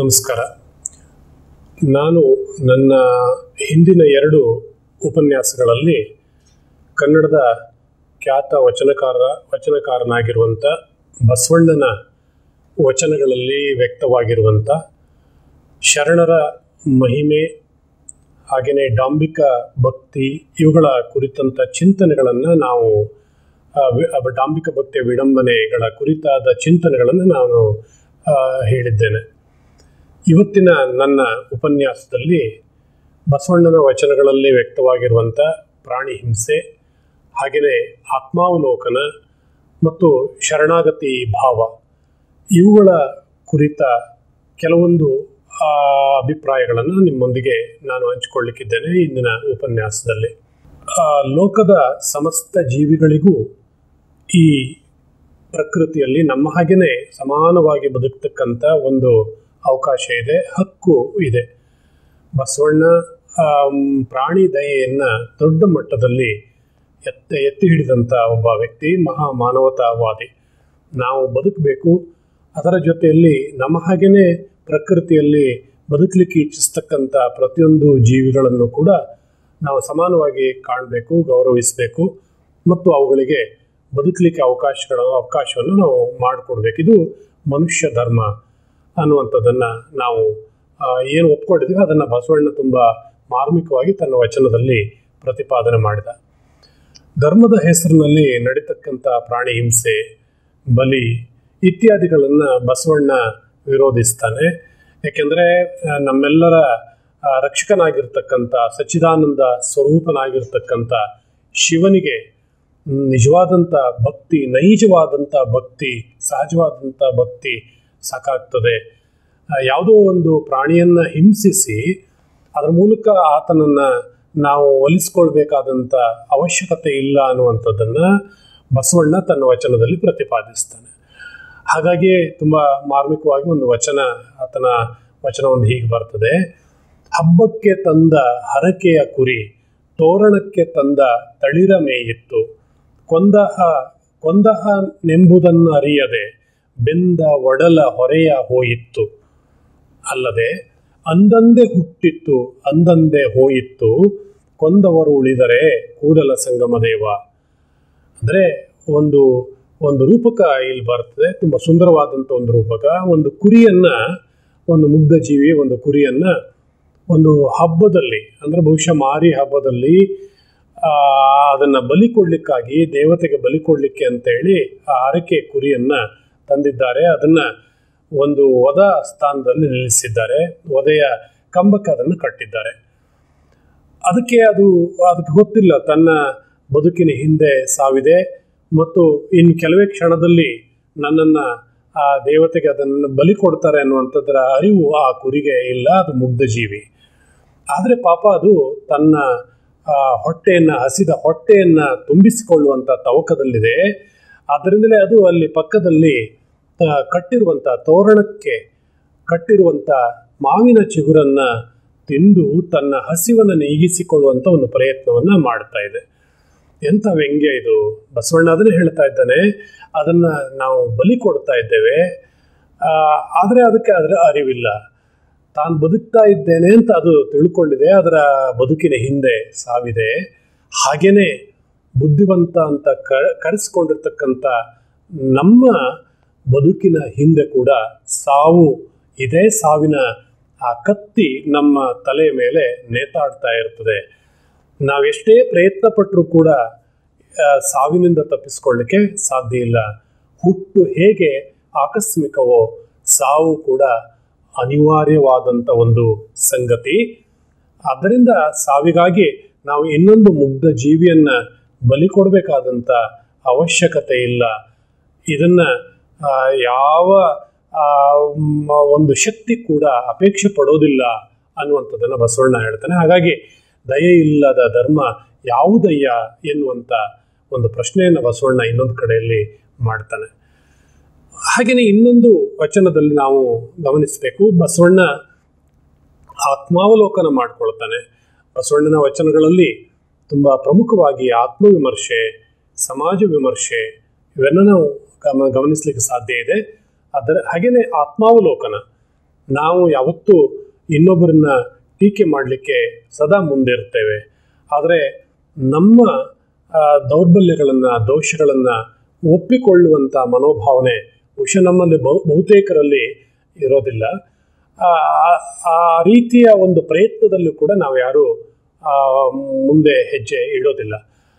ನಮಸ್ಕಾರ ನಾನು ನನ್ನ ಹಿಂದಿನ ಎರಡು ಉಪನ್ಯಾಸಗಳಲ್ಲಿ ಕನ್ನಡದ ಖ್ಯಾತ ವಚನಕಾರ ವಚನಕಾರನಾಗಿರುವಂಥ ಬಸವಣ್ಣನ ವಚನಗಳಲ್ಲಿ ವ್ಯಕ್ತವಾಗಿರುವಂಥ ಶರಣರ ಮಹಿಮೆ ಹಾಗೆಯೇ ಡಾಂಬಿಕ ಭಕ್ತಿ ಇವುಗಳ ಕುರಿತಂಥ ಚಿಂತನೆಗಳನ್ನು ನಾವು ಆ, ವಿ- ಆ, ಡಾಂಬಿಕ ಭಕ್ತಿಯ ವಿಡಂಬನೆಗಳ ಕುರಿತಾದ ಚಿಂತನೆಗಳನ್ನು ನಾನು ಆ, ಹೇಳಿದ್ದೇನೆ ಇವತ್ತಿನ ನನ್ನ ಉಪನ್ಯಾಸದಲ್ಲಿ ಬಸವಣ್ಣನ ವಚನಗಳಲ್ಲಿ ವ್ಯಕ್ತವಾಗಿರುವಂಥ ಪ್ರಾಣಿ ಹಿಂಸೆ ಹಾಗೆಯೇ ಆತ್ಮಾವಲೋಕನ ಮತ್ತು ಶರಣಾಗತಿ ಭಾವ ಇವುಗಳ ಕುರಿತ ಕೆಲವೊಂದು ಆ, ಅಭಿಪ್ರಾಯಗಳನ್ನು ನಿಮ್ಮೊಂದಿಗೆ ನಾನು ಹಂಚಿಕೊಳ್ಳಿಕ್ಕಿದ್ದೇನೆ ಇಂದಿನ ಉಪನ್ಯಾಸದಲ್ಲಿ ಆ, ಲೋಕದ ಸಮಸ್ತ ಜೀವಿಗಳಿಗೂ ಈ ಪ್ರಕೃತಿಯಲ್ಲಿ ನಮ್ಮ ಹಾಗೆಯೇ ಸಮಾನವಾಗಿ ಬದುಕ್ತಕ್ಕಂಥ ಒಂದು ಅವಕಾಶ ಇದೆ ಹಕ್ಕು ಇದೆ ಬಸವಣ್ಣ ಆಮ್, ಪ್ರಾಣಿ ದಯೆಯನ್ನು ದೊಡ್ಡ ಮಟ್ಟದಲ್ಲಿ ಎತ್ತ ಎತ್ತಿ ಹಿಡಿದಂಥ ಒಬ್ಬ ವ್ಯಕ್ತಿ ಮಹಾ ಮಾನವತಾವಾದಿ ನಾವು ಬದುಕಬೇಕು ಅದರ ಜೊತೆಯಲ್ಲಿ ನಮ್ಮ ಹಾಗೆಯೇ ಪ್ರಕೃತಿಯಲ್ಲಿ ಬದುಕಲಿಕ್ಕೆ ಇಚ್ಛಿಸ್ತಕ್ಕಂಥ ಪ್ರತಿಯೊಂದು ಜೀವಿಗಳನ್ನು ಕೂಡ ನಾವು ಸಮಾನವಾಗಿ ಕಾಣಬೇಕು ಗೌರವಿಸಬೇಕು ಮತ್ತು ಅವುಗಳಿಗೆ ಬದುಕಲಿಕ್ಕೆ ಅವಕಾಶಗಳ ಅವಕಾಶವನ್ನು ನಾವು ಮಾಡಿಕೊಡ್ಬೇಕು ಇದು ಮನುಷ್ಯ ಧರ್ಮ ಅನ್ನುವಂಥದ್ದನ್ನು ನಾವು ಆ, ಏನು ಒಪ್ಕೊಂಡಿದ್ದೀವಿ ಅದನ್ನು ಬಸವಣ್ಣ ತುಂಬ ಮಾರ್ಮಿಕವಾಗಿ ತನ್ನ ವಚನದಲ್ಲಿ ಪ್ರತಿಪಾದನೆ ಮಾಡಿದ ಧರ್ಮದ ಹೆಸರಿನಲ್ಲಿ ನಡೀತಕ್ಕಂಥ ಪ್ರಾಣಿ ಹಿಂಸೆ ಬಲಿ ಇತ್ಯಾದಿಗಳನ್ನು ಬಸವಣ್ಣ ವಿರೋಧಿಸ್ತಾನೆ ಯಾಕೆಂದರೆ ನಮ್ಮೆಲ್ಲರ ಆ, ರಕ್ಷಕನಾಗಿರ್ತಕ್ಕಂಥ ಸಚ್ಚಿದಾನಂದ ಸ್ವರೂಪನಾಗಿರ್ತಕ್ಕಂಥ ಶಿವನಿಗೆ ನಿಜವಾದಂಥ ಭಕ್ತಿ ನೈಜವಾದಂಥ ಭಕ್ತಿ ಸಹಜವಾದಂಥ ಭಕ್ತಿ ಸಾಕಾಗ್ತದೆ ಆ, ಯಾವುದೋ ಒಂದು ಪ್ರಾಣಿಯನ್ನು ಹಿಂಸಿಸಿ ಅದರ ಮೂಲಕ ಆತನನ್ನು ನಾವು ಒಲಿಸ್ಕೊಳ್ಬೇಕಾದಂಥ ಅವಶ್ಯಕತೆ ಇಲ್ಲ ಅನ್ನುವಂಥದ್ದನ್ನು ಬಸವಣ್ಣ ತನ್ನ ವಚನದಲ್ಲಿ ಪ್ರತಿಪಾದಿಸ್ತಾನೆ ಹಾಗಾಗಿ ತುಂಬ ಮಾರ್ಮಿಕವಾಗಿ ಒಂದು ವಚನ ಆತನ ವಚನ ಒಂದು ಹೀಗೆ ಬರ್ತದೆ ಹಬ್ಬಕ್ಕೆ ತಂದ ಹರಕೆಯ ಕುರಿ ತೋರಣಕ್ಕೆ ತಂದ ತಳಿರ ಮೇಯಿತ್ತು ಕೊಂದಹ ಕೊಂದಹ ನೆಂಬುದನ್ನು ಅರಿಯದೆ ಬೆಂದ ಒಡಲ ಹೊರೆಯ ಹೋಯಿತ್ತು ಅಲ್ಲದೆ ಅಂದಂದೆ ಹುಟ್ಟಿತ್ತು ಅಂದಂದೆ ಹೋಯಿತ್ತು ಕೊಂದವರು ಉಳಿದರೆ ಕೂಡಲ ಸಂಗಮ ದೇವ ಅಂದರೆ ಒಂದು ಒಂದು ರೂಪಕ ಇಲ್ಲಿ ಬರ್ತದೆ ತುಂಬ ಸುಂದರವಾದಂಥ ಒಂದು ರೂಪಕ ಒಂದು ಕುರಿಯನ್ನ ಒಂದು ಮುಗ್ಧ ಜೀವಿ ಒಂದು ಕುರಿಯನ್ನ ಒಂದು ಹಬ್ಬದಲ್ಲಿ ಅಂದರೆ ಬಹುಶಃ ಮಾರಿ ಹಬ್ಬದಲ್ಲಿ ಆ, ಅದನ್ನ ಬಲಿ ಕೊಡ್ಲಿಕ್ಕಾಗಿ ದೇವತೆಗೆ ಬಲಿ ಕೊಡ್ಲಿಕ್ಕೆ ಅಂತೇಳಿ ಆ ಹರಕೆ ಕುರಿಯನ್ನ ತಂದಿದ್ದಾರೆ ಅದನ್ನ ಒಂದು ವದ ಸ್ಥಾನದಲ್ಲಿ ನಿಲ್ಲಿಸಿದ್ದಾರೆ ವಧೆಯ ಕಂಬಕ್ಕೆ ಅದನ್ನು ಕಟ್ಟಿದ್ದಾರೆ ಅದಕ್ಕೆ ಅದು ಅದಕ್ಕೆ ಗೊತ್ತಿಲ್ಲ ತನ್ನ ಬದುಕಿನ ಹಿಂದೆ ಸಾವಿದೆ ಮತ್ತು ಇನ್ನು ಕೆಲವೇ ಕ್ಷಣದಲ್ಲಿ ನನ್ನನ್ನು ಆ ದೇವತೆಗೆ ಅದನ್ನು ಬಲಿ ಕೊಡ್ತಾರೆ ಅನ್ನುವಂಥದ್ರ ಅರಿವು ಆ ಕುರಿಗೆ ಇಲ್ಲ ಅದು ಮುಗ್ಧ ಜೀವಿ ಆದರೆ ಪಾಪ ಅದು ತನ್ನ ಆ, ಹೊಟ್ಟೆಯನ್ನು ಹಸಿದ ಹೊಟ್ಟೆಯನ್ನು ತುಂಬಿಸಿಕೊಳ್ಳುವಂಥ ತವಕದಲ್ಲಿದೆ ಆದ್ದರಿಂದಲೇ ಅದು ಅಲ್ಲಿ ಪಕ್ಕದಲ್ಲಿ ಆ, ಕಟ್ಟಿರುವಂಥ ತೋರಣಕ್ಕೆ ಕಟ್ಟಿರುವಂಥ ಮಾವಿನ ಚಿಗುರನ್ನು ತಿಂದು ತನ್ನ ಹಸಿವನ್ನು ನೀಗಿಸಿಕೊಳ್ಳುವಂಥ ಒಂದು ಪ್ರಯತ್ನವನ್ನು ಮಾಡ್ತಾ ಇದೆ ಎಂಥ ವ್ಯಂಗ್ಯ ಇದು ಬಸವಣ್ಣ ಅದನ್ನೇ ಹೇಳ್ತಾ ಇದ್ದಾನೆ ಅದನ್ನು ನಾವು ಬಲಿ ಕೊಡ್ತಾ ಇದ್ದೇವೆ ಆದರೆ ಅದಕ್ಕೆ ಅದರ ಅರಿವಿಲ್ಲ ತಾನು ಬದುಕ್ತಾ ಇದ್ದೇನೆ ಅಂತ ಅದು ತಿಳ್ಕೊಂಡಿದೆ ಅದರ ಬದುಕಿನ ಹಿಂದೆ ಸಾವಿದೆ ಹಾಗೇನೆ ಬುದ್ಧಿವಂತ ಅಂತ ಕ ಕರೆಸ್ಕೊಂಡಿರ್ತಕ್ಕಂಥ ನಮ್ಮ ಬದುಕಿನ ಹಿಂದೆ ಕೂಡ ಸಾವು ಇದೇ ಸಾವಿನ ಆ ಕತ್ತಿ ನಮ್ಮ ತಲೆಯ ಮೇಲೆ ನೇತಾಡ್ತಾ ಇರ್ತದೆ ನಾವೆಷ್ಟೇ ಪ್ರಯತ್ನ ಪಟ್ಟರೂ ಕೂಡ ಆ, ಸಾವಿನಿಂದ ತಪ್ಪಿಸ್ಕೊಳ್ಳಿಕ್ಕೆ ಸಾಧ್ಯ ಇಲ್ಲ ಹುಟ್ಟು ಹೇಗೆ ಆಕಸ್ಮಿಕವೋ ಸಾವು ಕೂಡ ಅನಿವಾರ್ಯವಾದಂಥ ಒಂದು ಸಂಗತಿ ಆದ್ದರಿಂದ ಸಾವಿಗಾಗಿ ನಾವು ಇನ್ನೊಂದು ಮುಗ್ಧ ಜೀವಿಯನ್ನ ಬಲಿ ಕೊಡಬೇಕಾದಂಥ ಅವಶ್ಯಕತೆ ಇಲ್ಲ ಇದನ್ನ ಆ, ಯಾವ ಆ, ಮ- ಒಂದು ಶಕ್ತಿ ಕೂಡ ಅಪೇಕ್ಷೆ ಪಡೋದಿಲ್ಲ ಅನ್ನುವಂಥದ್ದನ್ನು ಬಸವಣ್ಣ ಹೇಳ್ತಾನೆ ಹಾಗಾಗಿ ದಯೆ ಇಲ್ಲದ ಧರ್ಮ ಯಾವುದಯ್ಯ ಎನ್ನುವಂಥ ಒಂದು ಪ್ರಶ್ನೆಯನ್ನು ಬಸವಣ್ಣ ಇನ್ನೊಂದು ಕಡೆಯಲ್ಲಿ ಮಾಡ್ತಾನೆ ಹಾಗೆಯೇ ಇನ್ನೊಂದು ವಚನದಲ್ಲಿ ನಾವು ಗಮನಿಸಬೇಕು ಬಸವಣ್ಣ ಆತ್ಮಾವಲೋಕನ ಮಾಡ್ಕೊಳ್ತಾನೆ ಬಸವಣ್ಣನ ವಚನಗಳಲ್ಲಿ ತುಂಬ ಪ್ರಮುಖವಾಗಿ ಆತ್ಮವಿಮರ್ಶೆ ಸಮಾಜ ವಿಮರ್ಶೆ ಇವೆಲ್ಲ ನಾವು ಗಮ ಗಮನಿಸಲಿಕ್ಕೆ ಸಾಧ್ಯ ಇದೆ ಅದರ ಹಾಗೆಯೇ ಆತ್ಮಾವಲೋಕನ ನಾವು ಯಾವತ್ತೂ ಇನ್ನೊಬ್ಬರನ್ನ ಟೀಕೆ ಮಾಡಲಿಕ್ಕೆ ಸದಾ ಮುಂದಿರ್ತೇವೆ ಆದರೆ ನಮ್ಮ ಆ, ದೌರ್ಬಲ್ಯಗಳನ್ನು ದೋಷಗಳನ್ನು ಒಪ್ಪಿಕೊಳ್ಳುವಂಥ ಮನೋಭಾವನೆ ಬಹುಶಃ ನಮ್ಮಲ್ಲಿ ಬಹು ಬಹುತೇಕರಲ್ಲಿ ಇರೋದಿಲ್ಲ ಆ, ಆ- ಆ ರೀತಿಯ ಒಂದು ಪ್ರಯತ್ನದಲ್ಲೂ ಕೂಡ ನಾವು ಯಾರೂ ಆ, ಮುಂದೆ ಹೆಜ್ಜೆ ಇಡೋದಿಲ್ಲ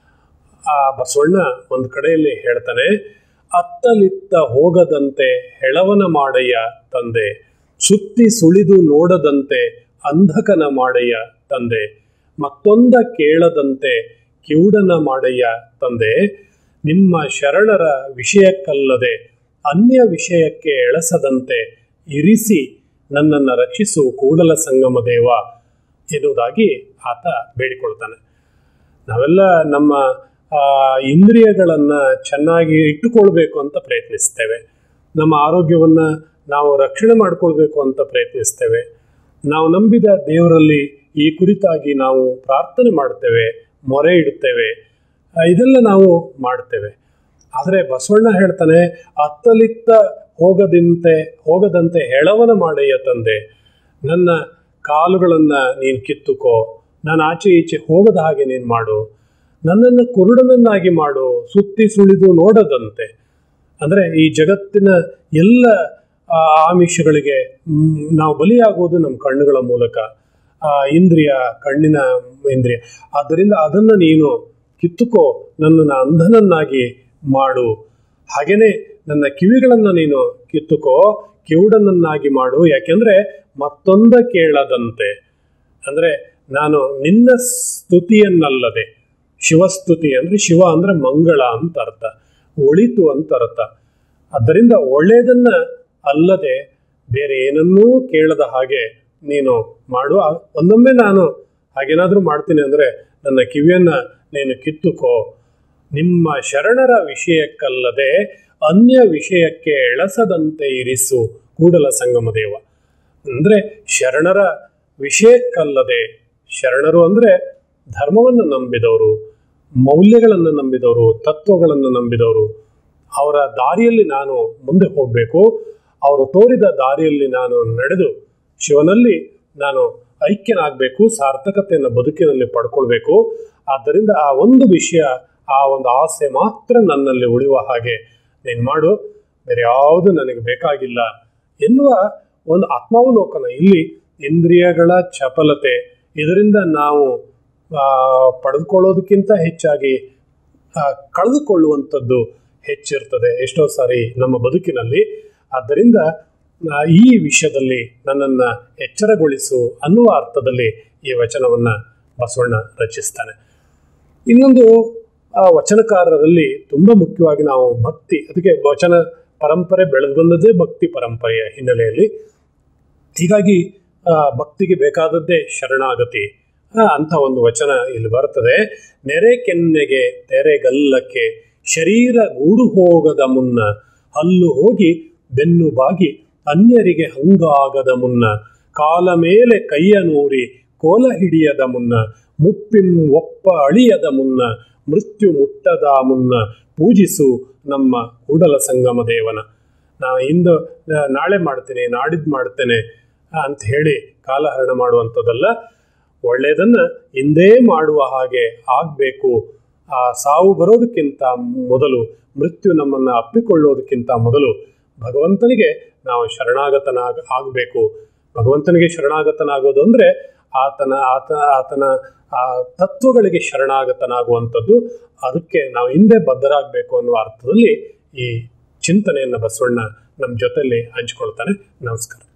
ಆ ಬಸವಣ್ಣ ಒಂದು ಕಡೆಯಲ್ಲಿ ಹೇಳ್ತಾನೆ ಅತ್ತಲಿತ್ತ ಹೋಗದಂತೆ ಹೆಳವನ ಮಾಡಯ್ಯ ತಂದೆ ಸುತ್ತಿ ಸುಳಿದು ನೋಡದಂತೆ ಅಂಧಕನ ಮಾಡಯ್ಯ ತಂದೆ ಮತ್ತೊಂದ ಕೇಳದಂತೆ ಕಿವುಡನ ಮಾಡಯ್ಯ ತಂದೆ ನಿಮ್ಮ ಶರಣರ ವಿಷಯಕ್ಕಲ್ಲದೆ ಅನ್ಯ ವಿಷಯಕ್ಕೆ ಎಳಸದಂತೆ ಇರಿಸಿ ನನ್ನನ್ನು ರಕ್ಷಿಸು ಕೂಡಲ ಸಂಗಮ ದೇವ ಎನ್ನುವುದಾಗಿ ಆತ ಬೇಡಿಕೊಳ್ತಾನೆ ನಾವೆಲ್ಲ ನಮ್ಮ ಆ, ಇಂದ್ರಿಯಗಳನ್ನು ಚೆನ್ನಾಗಿ ಇಟ್ಟುಕೊಳ್ಬೇಕು ಅಂತ ಪ್ರಯತ್ನಿಸ್ತೇವೆ ನಮ್ಮ ಆರೋಗ್ಯವನ್ನು ನಾವು ರಕ್ಷಣೆ ಮಾಡಿಕೊಳ್ಬೇಕು ಅಂತ ಪ್ರಯತ್ನಿಸ್ತೇವೆ ನಾವು ನಂಬಿದ ದೇವರಲ್ಲಿ ಈ ಕುರಿತಾಗಿ ನಾವು ಪ್ರಾರ್ಥನೆ ಮಾಡ್ತೇವೆ ಮೊರೆ ಇಡುತ್ತೇವೆ ಆ, ಇದೆಲ್ಲ ನಾವು ಮಾಡ್ತೇವೆ ಆದರೆ ಬಸವಣ್ಣ ಹೇಳ್ತಾನೆ ಅತ್ತಲಿತ್ತ ಹೋಗದಂತೆ ಹೋಗದಂತೆ ಹೆಳವನ ಮಾಡಯ್ಯ ತಂದೆ ನನ್ನ ಕಾಲುಗಳನ್ನು ನೀನು ಕಿತ್ತುಕೋ ನಾನು ಆಚೆ ಈಚೆ ಹೋಗದ ಹಾಗೆ ನೀನು ಮಾಡು ನನ್ನನ್ನು ಕುರುಡನನ್ನಾಗಿ ಮಾಡು ಸುತ್ತಿ ಸುಳಿದು ನೋಡದಂತೆ ಅಂದರೆ ಈ ಜಗತ್ತಿನ ಎಲ್ಲ ಆ, ಆಮಿಷಗಳಿಗೆ ಮ್, ನಾವು ಬಲಿಯಾಗುವುದು ನಮ್ಮ ಕಣ್ಣುಗಳ ಮೂಲಕ ಆ, ಇಂದ್ರಿಯ ಕಣ್ಣಿನ ಇಂದ್ರಿಯ ಆದ್ದರಿಂದ ಅದನ್ನು ನೀನು ಕಿತ್ತುಕೋ ನನ್ನನ್ನು ಅಂಧನನ್ನಾಗಿ ಮಾಡು ಹಾಗೆಯೇ ನನ್ನ ಕಿವಿಗಳನ್ನು ನೀನು ಕಿತ್ತುಕೋ ಕಿವುಡನನ್ನಾಗಿ ಮಾಡು ಯಾಕೆಂದ್ರೆ ಮತ್ತೊಂದ ಕೇಳದಂತೆ ಅಂದರೆ ನಾನು ನಿನ್ನ ಸ್ತುತಿಯನ್ನಲ್ಲದೆ ಶಿವಸ್ತುತಿ ಅಂದರೆ ಶಿವ ಅಂದರೆ ಮಂಗಳ ಅಂತ ಅರ್ಥ ಒಳಿತು ಅಂತ ಅರ್ಥ ಆದ್ದರಿಂದ ಒಳ್ಳೆಯದನ್ನ ಅಲ್ಲದೆ ಬೇರೆ ಏನನ್ನೂ ಕೇಳದ ಹಾಗೆ ನೀನು ಮಾಡು ಆ- ಒಂದೊಮ್ಮೆ ನಾನು ಹಾಗೇನಾದರೂ ಮಾಡ್ತೀನಿ ಅಂದರೆ ನನ್ನ ಕಿವಿಯನ್ನ ನೀನು ಕಿತ್ತುಕೋ ನಿಮ್ಮ ಶರಣರ ವಿಷಯಕ್ಕಲ್ಲದೆ ಅನ್ಯ ವಿಷಯಕ್ಕೆ ಎಳಸದಂತೆ ಇರಿಸು ಕೂಡಲ ಸಂಗಮ ದೇವ ಅಂದರೆ ಶರಣರ ವಿಷಯಕ್ಕಲ್ಲದೆ ಶರಣರು ಅಂದರೆ ಧರ್ಮವನ್ನು ನಂಬಿದವರು ಮೌಲ್ಯಗಳನ್ನು ನಂಬಿದವರು ತತ್ವಗಳನ್ನು ನಂಬಿದವರು ಅವರ ದಾರಿಯಲ್ಲಿ ನಾನು ಮುಂದೆ ಹೋಗಬೇಕು ಅವರು ತೋರಿದ ದಾರಿಯಲ್ಲಿ ನಾನು ನಡೆದು ಶಿವನಲ್ಲಿ ನಾನು ಐಕ್ಯನಾಗಬೇಕು ಸಾರ್ಥಕತೆಯನ್ನು ಬದುಕಿನಲ್ಲಿ ಪಡ್ಕೊಳ್ಬೇಕು ಆದ್ದರಿಂದ ಆ ಒಂದು ವಿಷಯ ಆ ಒಂದು ಆಸೆ ಮಾತ್ರ ನನ್ನಲ್ಲಿ ಉಳಿಯುವ ಹಾಗೆ ನೀನು ಮಾಡು ಬೇರೆ ಯಾವುದು ನನಗೆ ಬೇಕಾಗಿಲ್ಲ ಎನ್ನುವ ಒಂದು ಆತ್ಮಾವಲೋಕನ ಇಲ್ಲಿ ಇಂದ್ರಿಯಗಳ ಚಪಲತೆ ಇದರಿಂದ ನಾವು ಆ, ಪಡೆದುಕೊಳ್ಳೋದಕ್ಕಿಂತ ಹೆಚ್ಚಾಗಿ ಆ, ಕಳೆದುಕೊಳ್ಳುವಂಥದ್ದು ಹೆಚ್ಚಿರ್ತದೆ ಎಷ್ಟೋ ಸಾರಿ ನಮ್ಮ ಬದುಕಿನಲ್ಲಿ ಆದ್ದರಿಂದ ಆ, ಈ ವಿಷಯದಲ್ಲಿ ನನ್ನನ್ನು ಎಚ್ಚರಗೊಳಿಸು ಅನ್ನುವ ಅರ್ಥದಲ್ಲಿ ಈ ವಚನವನ್ನು ಬಸವಣ್ಣ ರಚಿಸ್ತಾನೆ ಇನ್ನೊಂದು ಆ ವಚನಕಾರರಲ್ಲಿ ತುಂಬ ಮುಖ್ಯವಾಗಿ ನಾವು ಭಕ್ತಿ ಅದಕ್ಕೆ ವಚನ ಪರಂಪರೆ ಬೆಳೆದು ಬಂದದ್ದೇ ಭಕ್ತಿ ಪರಂಪರೆಯ ಹಿನ್ನೆಲೆಯಲ್ಲಿ ಹೀಗಾಗಿ ಆ, ಭಕ್ತಿಗೆ ಬೇಕಾದದ್ದೇ ಶರಣಾಗತಿ ಆ, ಅಂತ ಒಂದು ವಚನ ಇಲ್ಲಿ ಬರ್ತದೆ ನೆರೆ ಕೆನ್ನೆಗೆ ತೆರೆಗಲ್ಲಕ್ಕೆ ಶರೀರ ಗೂಡು ಹೋಗದ ಮುನ್ನ ಹಲ್ಲು ಹೋಗಿ ಬೆನ್ನು ಬಾಗಿ ಅನ್ಯರಿಗೆ ಹಂಗಾಗದ ಮುನ್ನ ಕಾಲ ಮೇಲೆ ಕೈಯ ನೂರಿ ಕೋಲ ಹಿಡಿಯದ ಮುನ್ನ ಮುಪ್ಪಿಂ ಒಪ್ಪ ಅಳಿಯದ ಮುನ್ನ ಮೃತ್ಯು ಮುಟ್ಟದ ಮುನ್ನ ಪೂಜಿಸು ನಮ್ಮ ಕೂಡಲ ಸಂಗಮ ದೇವನ ನಾ ಇಂದು ಆ, ನಾಳೆ ಮಾಡ್ತೇನೆ ನಾಡಿದ್ದು ಮಾಡ್ತೇನೆ ಆ, ಅಂತ ಹೇಳಿ ಕಾಲಹರಣ ಮಾಡುವಂಥದ್ದಲ್ಲ ಒಳ್ಳೆಯದನ್ನ ಹಿಂದೇ ಮಾಡುವ ಹಾಗೆ ಆಗಬೇಕು ಆ ಸಾವು ಬರೋದಕ್ಕಿಂತ ಮೊದಲು ಮೃತ್ಯು ನಮ್ಮನ್ನು ಅಪ್ಪಿಕೊಳ್ಳೋದಕ್ಕಿಂತ ಮೊದಲು ಭಗವಂತನಿಗೆ ನಾವು ಶರಣಾಗತನಾಗ ಆಗಬೇಕು ಭಗವಂತನಿಗೆ ಶರಣಾಗತನಾಗೋದು ಅಂದರೆ ಆತನ ಆತ ಆತನ ಆ ತತ್ವಗಳಿಗೆ ಶರಣಾಗತನಾಗುವಂಥದ್ದು ಅದಕ್ಕೆ ನಾವು ಹಿಂದೆ ಬದ್ಧರಾಗಬೇಕು ಅನ್ನುವ ಅರ್ಥದಲ್ಲಿ ಈ ಚಿಂತನೆಯನ್ನು ಬಸವಣ್ಣ ನಮ್ಮ ಜೊತೆಯಲ್ಲಿ ಹಂಚಿಕೊಳ್ತಾನೆ ನಮಸ್ಕಾರ